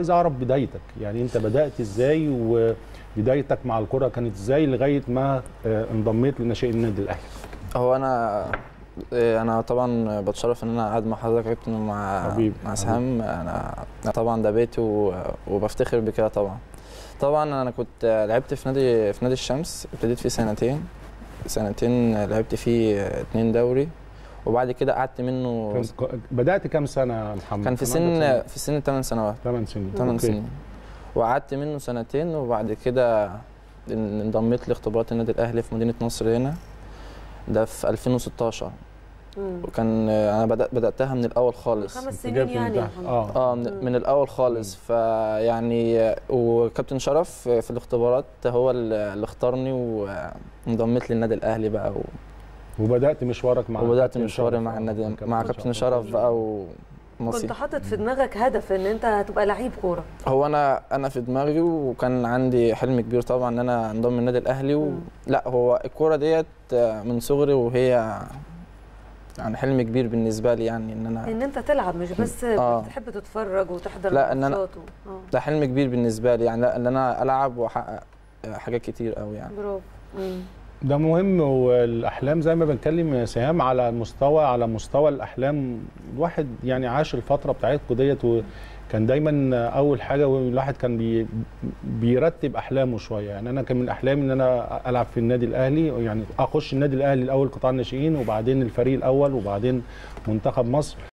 عايز اعرف بدايتك يعني انت بدات ازاي وبدايتك مع الكره كانت ازاي لغايه ما آه، انضميت لناشئين النادي الاهلي هو انا إيه، انا طبعا بتشرف ان انا قاعد مع حضرتك يا كابتن مع حبيبي، مع سهام انا أنا طبعا ده بيتي و- وبفتخر بكده طبعا طبعا انا كنت لعبت في نادي في نادي الشمس ابتديت فيه سنتين سنتين لعبت فيه اتنين دوري وبعد كده قعدت منه كان- بدات كام سنه يا محمد كان في سن في سن 8 سنوات 8 سنين 8 أوكي. سنين وقعدت منه سنتين وبعد كده ان- انضميت لاختبارات النادي الاهلي في مدينه نصر هنا ده في 2016 مم. وكان انا بدأت بداتها من الاول خالص خمس أنت سنين جاي في يعني يا البتاع. محمد. اه اه من, من الاول خالص فيعني وكابتن شرف في الاختبارات هو اللي اختارني وانضميت للنادي الاهلي بقى و... وبدات مشوارك مع وبدات كابتن مشواري شرف. مع آه، النادي كابتن مع كابتن شرف بقى ومصير كنت حاطط في دماغك هدف ان انت هتبقى لعيب كوره هو انا انا في دماغي وكان عندي حلم كبير طبعا ان انا انضم النادي الاهلي و... مم. لا هو الكوره ديت من صغري وهي يعني حلم كبير بالنسبه لي يعني ان انا ان انت تلعب مش بس آه. بتحب تتفرج وتحضر لا، إن أنا- الماتشات و... اه ده حلم كبير بالنسبه لي يعني لا ان انا العب واحقق حاجات كتير قوي يعني برافو مم. ده مهم والاحلام زي ما بنتكلم يا سهام على مستوى على مستوى الاحلام الواحد يعني عاش الفتره بتاعتكم ديت وكان دايما اول حاجه الواحد كان بي بيرتب احلامه شويه يعني انا كان من احلامي ان انا العب في النادي الاهلي يعني اخش النادي الاهلي الاول قطاع الناشئين وبعدين الفريق الاول وبعدين منتخب مصر